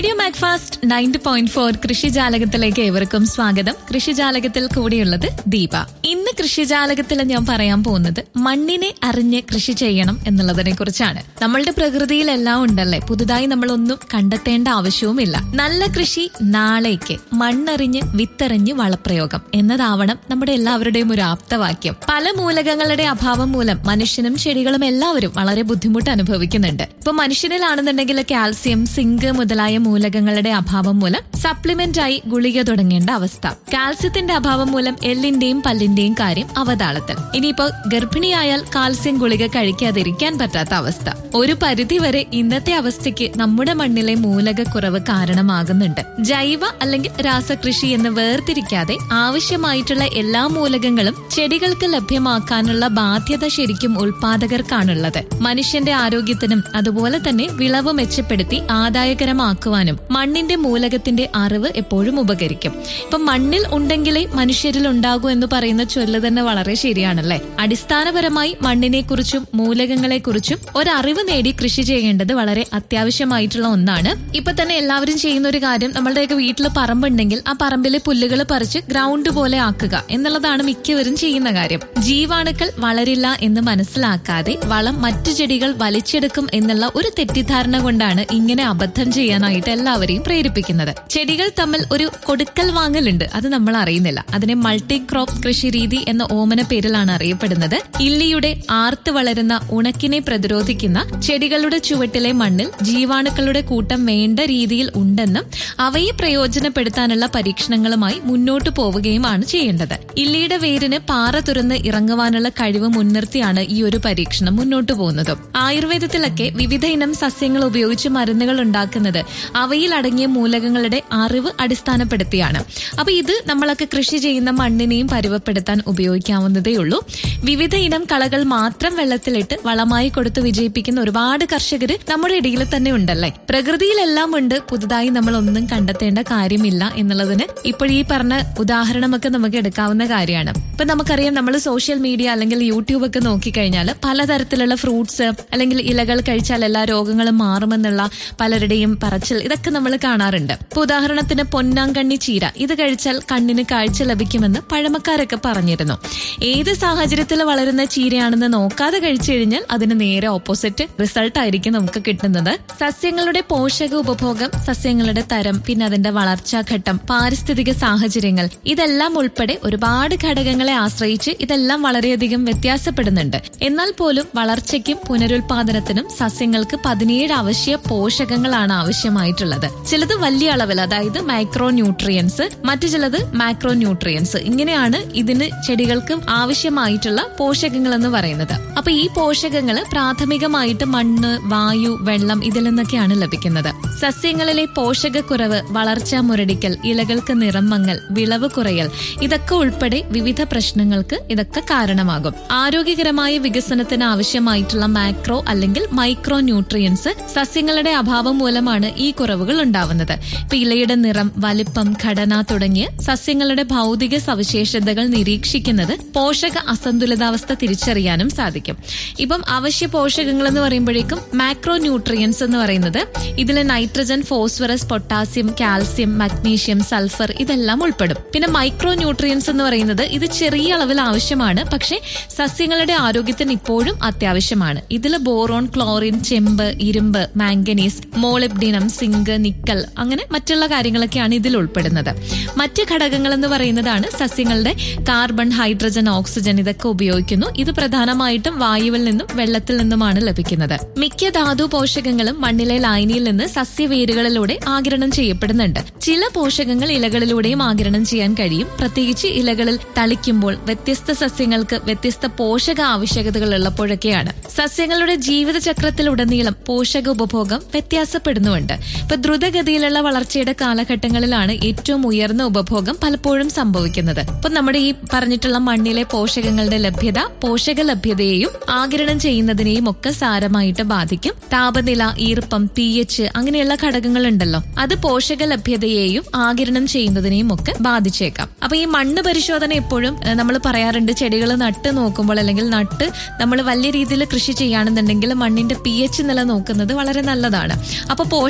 radio Macfast ninety point four കൃഷിജാലകത്തിലേക്ക് ഏവർക്കും സ്വാഗതം കൃഷിജാലകത്തിൽ കൂടിയുള്ളത് ദീപ ഇന്ന് കൃഷിജാലകത്തിൽ ഞാൻ പറയാൻ പോകുന്നത് മണ്ണിനെ അറിഞ്ഞ് കൃഷി ചെയ്യണം എന്നുള്ളതിനെ കുറിച്ചാണ് നമ്മളുടെ പ്രകൃതിയിലെല്ലാം ഉണ്ടല്ലേ പുതുതായി നമ്മളൊന്നും കണ്ടെത്തേണ്ട ആവശ്യവുമില്ല നല്ല കൃഷി നാളേക്ക് മണ്ണറിഞ്ഞ് വിത്തറിഞ്ഞ് വളപ്രയോഗം എന്നതാവണം നമ്മുടെ എല്ലാവരുടെയും ഒരു ആപ്തവാക്യം പല മൂലകങ്ങളുടെ അഭാവം മൂലം മനുഷ്യനും ചെടികളും എല്ലാവരും വളരെ ബുദ്ധിമുട്ട് അനുഭവിക്കുന്നുണ്ട് ഇപ്പൊ മനുഷ്യനിലാണെന്നുണ്ടെങ്കിൽ കാൽസ്യം സിങ്ക് മുതലായ മൂലകങ്ങളുടെ അഭാവം മൂലം സപ്ലിമെന്റ് ആയി ഗുളിക തുടങ്ങേണ്ട അവസ്ഥ കാൽസ്യത്തിന്റെ അഭാവം മൂലം എല്ലിന്റെയും പല്ലിന്റെയും കാര്യം അവതാളത്തിൽ ഇനിയിപ്പോ ഗർഭിണിയായാൽ കാൽസ്യം ഗുളിക കഴിക്കാതിരിക്കാൻ പറ്റാത്ത അവസ്ഥ ഒരു പരിധിവരെ ഇന്നത്തെ അവസ്ഥയ്ക്ക് നമ്മുടെ മണ്ണിലെ മൂലകക്കുറവ് കാരണമാകുന്നുണ്ട് ജൈവ അല്ലെങ്കിൽ രാസകൃഷി എന്ന് വേർതിരിക്കാതെ ആവശ്യമായിട്ടുള്ള എല്ലാ മൂലകങ്ങളും ചെടികൾക്ക് ലഭ്യമാക്കാനുള്ള ബാധ്യത ശരിക്കും ഉൽപാദകർക്കാണുള്ളത് മനുഷ്യന്റെ ആരോഗ്യത്തിനും അതുപോലെ തന്നെ വിളവ് മെച്ചപ്പെടുത്തി ആദായകരമാക്കുവാനും മണ്ണിന്റെ മൂലകത്തിന്റെ അറിവ് എപ്പോഴും ഉപകരിക്കും ഇപ്പൊ മണ്ണിൽ ഉണ്ടെങ്കിലേ മനുഷ്യരിൽ ഉണ്ടാകൂ എന്ന് പറയുന്ന ചൊല്ല് തന്നെ വളരെ ശരിയാണല്ലേ അടിസ്ഥാനപരമായി മണ്ണിനെ കുറിച്ചും മൂലകങ്ങളെ കുറിച്ചും ഒരറിവ് നേടി കൃഷി ചെയ്യേണ്ടത് വളരെ അത്യാവശ്യമായിട്ടുള്ള ഒന്നാണ് ഇപ്പൊ തന്നെ എല്ലാവരും ചെയ്യുന്ന ഒരു കാര്യം നമ്മളുടെയൊക്കെ വീട്ടിൽ പറമ്പുണ്ടെങ്കിൽ ആ പറമ്പിലെ പുല്ലുകൾ പറിച്ച് ഗ്രൗണ്ട് പോലെ ആക്കുക എന്നുള്ളതാണ് മിക്കവരും ചെയ്യുന്ന കാര്യം ജീവാണുക്കൾ വളരില്ല എന്ന് മനസ്സിലാക്കാതെ വളം മറ്റു ചെടികൾ വലിച്ചെടുക്കും എന്നുള്ള ഒരു തെറ്റിദ്ധാരണ കൊണ്ടാണ് ഇങ്ങനെ അബദ്ധം ചെയ്യാനായിട്ട് എല്ലാവരെയും പ്രേരിപ്പിക്കുന്നത് ചെടികൾ തമ്മിൽ ഒരു കൊടുക്കൽ വാങ്ങലുണ്ട് അത് നമ്മൾ അറിയുന്നില്ല അതിനെ മൾട്ടി ക്രോപ്പ് കൃഷി രീതി എന്ന ഓമന പേരിലാണ് അറിയപ്പെടുന്നത് ഇല്ലിയുടെ ആർത്ത് വളരുന്ന ഉണക്കിനെ പ്രതിരോധിക്കുന്ന ചെടികളുടെ ചുവട്ടിലെ മണ്ണിൽ ജീവാണുക്കളുടെ കൂട്ടം വേണ്ട രീതിയിൽ ഉണ്ടെന്നും അവയെ പ്രയോജനപ്പെടുത്താനുള്ള പരീക്ഷണങ്ങളുമായി മുന്നോട്ടു പോവുകയുമാണ് ചെയ്യേണ്ടത് ഇല്ലിയുടെ വേരിന് പാറ തുറന്ന് ഇറങ്ങുവാനുള്ള കഴിവ് മുൻനിർത്തിയാണ് ഈ ഒരു പരീക്ഷണം മുന്നോട്ടു പോകുന്നതും ആയുർവേദത്തിലൊക്കെ വിവിധ ഇനം സസ്യങ്ങൾ ഉപയോഗിച്ച് മരുന്നുകൾ ഉണ്ടാക്കുന്നത് അവയിൽ അടങ്ങിയ മൂലകങ്ങളുടെ അറിവ് അടിസ്ഥാനപ്പെടുത്തിയാണ് അപ്പൊ ഇത് നമ്മളൊക്കെ കൃഷി ചെയ്യുന്ന മണ്ണിനെയും പരുവപ്പെടുത്താൻ ഉപയോഗിക്കാവുന്നതേ ഉള്ളൂ വിവിധ ഇനം കളകൾ മാത്രം വെള്ളത്തിലിട്ട് വളമായി കൊടുത്ത് വിജയിപ്പിക്കുന്ന ഒരുപാട് കർഷകര് നമ്മുടെ ഇടയിൽ തന്നെ ഉണ്ടല്ലേ പ്രകൃതിയിലെല്ലാം ഉണ്ട് പുതുതായി നമ്മൾ ഒന്നും കണ്ടെത്തേണ്ട കാര്യമില്ല എന്നുള്ളതിന് ഇപ്പോഴീ പറഞ്ഞ ഉദാഹരണമൊക്കെ നമുക്ക് എടുക്കാവുന്ന കാര്യമാണ് ഇപ്പൊ നമുക്കറിയാം നമ്മൾ സോഷ്യൽ മീഡിയ അല്ലെങ്കിൽ യൂട്യൂബ് ഒക്കെ നോക്കിക്കഴിഞ്ഞാൽ പലതരത്തിലുള്ള ഫ്രൂട്ട്സ് അല്ലെങ്കിൽ ഇലകൾ കഴിച്ചാൽ എല്ലാ രോഗങ്ങളും മാറുമെന്നുള്ള പലരുടെയും പറച്ചിൽ ഇതൊക്കെ നമ്മൾ കാണാറുണ്ട് ഇപ്പൊ ഉദാഹരണത്തിന് പൊന്നാങ്കണ്ണി ചീര ഇത് കഴിച്ചാൽ കണ്ണിന് കാഴ്ച ലഭിക്കുമെന്ന് പഴമക്കാരൊക്കെ പറഞ്ഞിരുന്നു ഏത് സാഹചര്യത്തിൽ വളരുന്ന ചീരയാണെന്ന് നോക്കാതെ കഴിച്ചു കഴിഞ്ഞാൽ അതിന് നേരെ ഓപ്പോസിറ്റ് റിസൾട്ട് ആയിരിക്കും നമുക്ക് കിട്ടുന്നത് സസ്യങ്ങളുടെ പോഷക ഉപഭോഗം സസ്യങ്ങളുടെ തരം പിന്നെ അതിന്റെ വളർച്ചാഘട്ടം പാരിസ്ഥിതിക സാഹചര്യങ്ങൾ ഇതെല്ലാം ഉൾപ്പെടെ ഒരുപാട് ഘടകങ്ങളെ ആശ്രയിച്ച് ഇതെല്ലാം വളരെയധികം വ്യത്യാസപ്പെടുന്നുണ്ട് എന്നാൽ പോലും വളർച്ചയ്ക്കും പുനരുൽപാദനത്തിനും സസ്യങ്ങൾക്ക് പതിനേഴ് അവശ്യ പോഷകങ്ങളാണ് ആവശ്യമായിട്ടുള്ളത് ചിലത് വലിയ അളവിൽ അതായത് മൈക്രോ ന്യൂട്രിയൻസ് മറ്റു ചിലത് മാക്രോ ന്യൂട്രിയൻസ് ഇങ്ങനെയാണ് ഇതിന് ചെടികൾക്ക് ആവശ്യമായിട്ടുള്ള പോഷകങ്ങൾ എന്ന് പറയുന്നത് അപ്പൊ ഈ പോഷകങ്ങൾ പ്രാഥമികമായിട്ട് മണ്ണ് വായു വെള്ളം ഇതിൽ നിന്നൊക്കെയാണ് ലഭിക്കുന്നത് സസ്യങ്ങളിലെ പോഷകക്കുറവ് വളർച്ചാ മുരടിക്കൽ ഇലകൾക്ക് നിറം മങ്ങൽ വിളവ് കുറയൽ ഇതൊക്കെ ഉൾപ്പെടെ വിവിധ പ്രശ്നങ്ങൾക്ക് ഇതൊക്കെ കാരണമാകും ആരോഗ്യകരമായ വികസനത്തിന് ആവശ്യമായിട്ടുള്ള മാക്രോ അല്ലെങ്കിൽ മൈക്രോ ന്യൂട്രിയൻസ് സസ്യങ്ങളുടെ അഭാവം മൂലമാണ് ഈ കുറവുകൾ ഉണ്ടാവുന്നത് ഇപ്പൊ ഇലയുടെ നിറം വലിപ്പം ഘടന തുടങ്ങിയ സസ്യങ്ങളുടെ ഭൗതിക സവിശേഷതകൾ നിരീക്ഷിക്കുന്നത് പോഷക അസന്തുലിതാവസ്ഥ തിരിച്ചറിയാനും സാധിക്കും ഇപ്പം അവശ്യ പോഷകങ്ങൾ എന്ന് പറയുമ്പോഴേക്കും മാക്രോ ന്യൂട്രിയൻസ് എന്ന് പറയുന്നത് ഇതിൽ nitrogen phosphorus potassium calcium magnesium sulphur ഇതെല്ലാം ഉൾപ്പെടും പിന്നെ മൈക്രോ ന്യൂട്രിയൻസ് എന്ന് പറയുന്നത് ഇത് ചെറിയ അളവിൽ ആവശ്യമാണ് പക്ഷേ സസ്യങ്ങളുടെ ആരോഗ്യത്തിന് ഇപ്പോഴും അത്യാവശ്യമാണ് ഇതിൽ ബോറോൺ ക്ലോറിൻ ചെമ്പ് ഇരുമ്പ് മാംഗനീസ് മോളിബ്ഡിനം സിങ്ക് നിക്കൽ അങ്ങനെ മറ്റുള്ള കാര്യങ്ങളൊക്കെയാണ് ഇതിൽ ഉൾപ്പെടുന്നത് മറ്റ് ഘടകങ്ങൾ എന്ന് പറയുന്നതാണ് സസ്യങ്ങളുടെ കാർബൺ ഹൈഡ്രജൻ ഓക്സിജൻ ഇതൊക്കെ ഉപയോഗിക്കുന്നു ഇത് പ്രധാനമായിട്ടും വായുവിൽ നിന്നും വെള്ളത്തിൽ നിന്നുമാണ് ലഭിക്കുന്നത് മിക്ക ധാതു പോഷകങ്ങളും മണ്ണിലെ ലായനിയിൽ നിന്ന് സസ്യവേരുകളിലൂടെ ആകിരണം ചെയ്യപ്പെടുന്നുണ്ട് ചില പോഷകങ്ങൾ ഇലകളിലൂടെയും ആകിരണം ചെയ്യാൻ കഴിയും പ്രത്യേകിച്ച് ഇലകളിൽ തളിക്കുമ്പോൾ വ്യത്യസ്ത സസ്യങ്ങൾക്ക് വ്യത്യസ്ത പോഷക ആവശ്യകതകൾ ഉള്ളപ്പോഴൊക്കെയാണ് സസ്യങ്ങളുടെ ജീവിതചക്രത്തിലുടനീളം പോഷക ഉപഭോഗം വ്യത്യാസപ്പെടുന്നുണ്ട് ഇപ്പൊ ദ്രുതഗതിയിലുള്ള വളർച്ചയുടെ കാലഘട്ടങ്ങളിലാണ് ഏറ്റവും ഉയർന്ന ഉപഭോഗം പലപ്പോഴും സംഭവിക്കുന്നത് ഇപ്പൊ നമ്മുടെ ഈ പറഞ്ഞിട്ടുള്ള മണ്ണിലെ പോഷകങ്ങളുടെ ലഭ്യത പോഷക ലഭ്യതയെയും ആകിരണം ചെയ്യുന്നതിനെയും ഒക്കെ സാരമായിട്ട് ബാധിക്കും താപനില ഈർപ്പം പി എച്ച് അങ്ങനെയുള്ള ഘടകങ്ങൾ ഉണ്ടല്ലോ അത് പോഷക ലഭ്യതയെയും ആകിരണം ചെയ്യുന്നതിനെയും ഒക്കെ ബാധിച്ചേക്കാം അപ്പൊ ഈ മണ്ണ് പരിശോധന എപ്പോഴും നമ്മൾ പറയാറുണ്ട് ചെടികൾ നട്ട് നോക്കുമ്പോൾ അല്ലെങ്കിൽ നട്ട് നമ്മൾ വലിയ രീതിയിൽ കൃഷി ചെയ്യുകയാണെന്നുണ്ടെങ്കിൽ മണ്ണിന്റെ പി എച്ച് നില നോക്കുന്നത് വളരെ നല്ലതാണ് അപ്പൊ പോഷകങ്ങൾ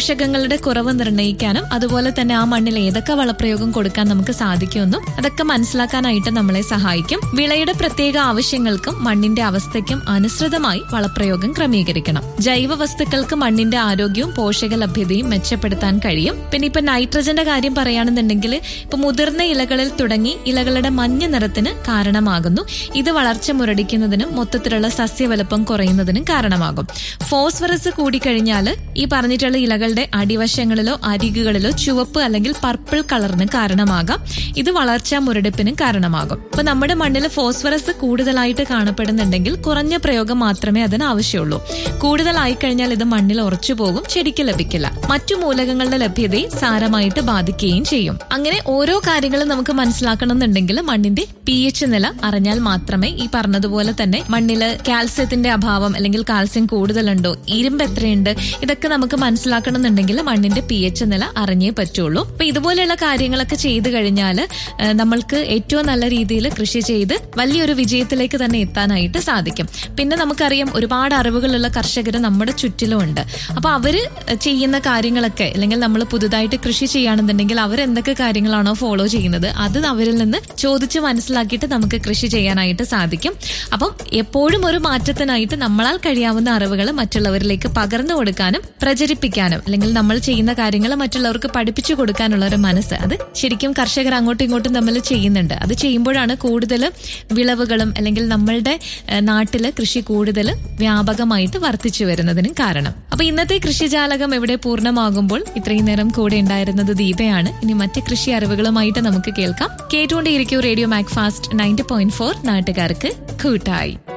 വിളകളുടെ കുറവ് നിർണ്ണയിക്കാനും അതുപോലെ തന്നെ ആ മണ്ണിൽ ഏതൊക്കെ വളപ്രയോഗം കൊടുക്കാൻ നമുക്ക് സാധിക്കുമെന്നും അതൊക്കെ മനസ്സിലാക്കാനായിട്ട് നമ്മളെ സഹായിക്കും വിളയുടെ പ്രത്യേക ആവശ്യങ്ങൾക്കും മണ്ണിന്റെ അവസ്ഥയ്ക്കും അനുസൃതമായി വളപ്രയോഗം ക്രമീകരിക്കണം ജൈവ വസ്തുക്കൾക്ക് മണ്ണിന്റെ ആരോഗ്യവും പോഷക ലഭ്യതയും മെച്ചപ്പെടുത്താൻ കഴിയും പിന്നെ ഇപ്പൊ നൈട്രജന്റെ കാര്യം പറയുകയാണെന്നുണ്ടെങ്കിൽ ഇപ്പൊ മുതിർന്ന ഇലകളിൽ തുടങ്ങി ഇലകളുടെ മഞ്ഞ നിറത്തിന് കാരണമാകുന്നു ഇത് വളർച്ച മുരടിക്കുന്നതിനും മൊത്തത്തിലുള്ള സസ്യവലുപ്പം കുറയുന്നതിനും കാരണമാകും ഫോസ്ഫറസ് കൂടിക്കഴിഞ്ഞാൽ ഈ പറഞ്ഞിട്ടുള്ള ഇലകളുടെ അടിവശങ്ങളിലോ അരികുകളിലോ ചുവപ്പ് അല്ലെങ്കിൽ പർപ്പിൾ കളറിന് കാരണമാകാം ഇത് വളർച്ചാ മുരടിപ്പിനും കാരണമാകും ഇപ്പൊ നമ്മുടെ മണ്ണിൽ ഫോസ്ഫറസ് കൂടുതലായിട്ട് കാണപ്പെടുന്നുണ്ടെങ്കിൽ കുറഞ്ഞ പ്രയോഗം മാത്രമേ അതിന് ആവശ്യമുള്ളൂ കൂടുതലായി കഴിഞ്ഞാൽ ഇത് മണ്ണിൽ ഉറച്ചു പോകും ചെടിക്ക് ലഭിക്കില്ല മറ്റു മൂലകങ്ങളുടെ ലഭ്യതയെ സാരമായിട്ട് ബാധിക്കുകയും ചെയ്യും അങ്ങനെ ഓരോ കാര്യങ്ങളും നമുക്ക് മനസ്സിലാക്കണം എന്നുണ്ടെങ്കിൽ മണ്ണിന്റെ പി എച്ച് നില അറിഞ്ഞാൽ മാത്രമേ ഈ പറഞ്ഞതുപോലെ തന്നെ മണ്ണില് കാൽസ്യത്തിന്റെ അഭാവം അല്ലെങ്കിൽ കാൽസ്യം കൂടുതലുണ്ടോ ഇരുമ്പ് എത്രയുണ്ട് ഇതൊക്കെ നമുക്ക് മനസ്സിലാക്കണം എന്നുണ്ടെങ്കിൽ മണ്ണിന്റെ പി എച്ച് നില അറിഞ്ഞേ പറ്റുള്ളൂ അപ്പൊ ഇതുപോലെയുള്ള കാര്യങ്ങളൊക്കെ ചെയ്തു കഴിഞ്ഞാൽ നമ്മൾക്ക് ഏറ്റവും നല്ല രീതിയിൽ കൃഷി ചെയ്ത് വലിയൊരു വിജയത്തിലേക്ക് തന്നെ എത്താനായിട്ട് സാധിക്കും പിന്നെ നമുക്കറിയാം ഒരുപാട് അറിവുകളുള്ള കർഷകർ നമ്മുടെ ചുറ്റിലും ഉണ്ട് അപ്പൊ അവര് ചെയ്യുന്ന കാര്യങ്ങളൊക്കെ അല്ലെങ്കിൽ നമ്മൾ പുതുതായിട്ട് കൃഷി ചെയ്യുകയാണെന്നുണ്ടെങ്കിൽ അവർ എന്തൊക്കെ കാര്യങ്ങളാണോ ഫോളോ ചെയ്യുന്നത് അത് അവരിൽ നിന്ന് ചോദിച്ച് മനസ്സിലാക്കിയിട്ട് നമുക്ക് കൃഷി ചെയ്യാനായിട്ട് സാധിക്കും അപ്പം എപ്പോഴും ഒരു മാറ്റത്തിനായിട്ട് നമ്മളാൽ കഴിയാവുന്ന അറിവുകൾ മറ്റുള്ളവരിലേക്ക് പകർന്നു കൊടുക്കാനും പ്രചരിപ്പിക്കാനും അല്ലെങ്കിൽ നമ്മൾ ചെയ്യുന്ന കാര്യങ്ങൾ മറ്റുള്ളവർക്ക് പഠിപ്പിച്ചു കൊടുക്കാനുള്ള ഒരു മനസ്സ് അത് ശരിക്കും കർഷകർ അങ്ങോട്ടും ഇങ്ങോട്ടും തമ്മിൽ ചെയ്യുന്നുണ്ട് അത് ചെയ്യുമ്പോഴാണ് കൂടുതൽ വിളവുകളും അല്ലെങ്കിൽ നമ്മളുടെ ഏഹ്, നാട്ടില് കൃഷി കൂടുതൽ വ്യാപകമായിട്ട് വർദ്ധിച്ചു വരുന്നതിനും കാരണം അപ്പൊ ഇന്നത്തെ കൃഷിജാലകം ഇവിടെ പൂർണ്ണമാകുമ്പോൾ ഇത്രയും നേരം കൂടെ ഉണ്ടായിരുന്നത് ദീപയാണ് ഇനി മറ്റ് കൃഷി അറിവുകളുമായിട്ട് നമുക്ക് കേൾക്കാം കേട്ടുകൊണ്ടേയിരിക്കും radio Macfast ninety point four നാട്ടുകാർക്ക് കൂട്ടായി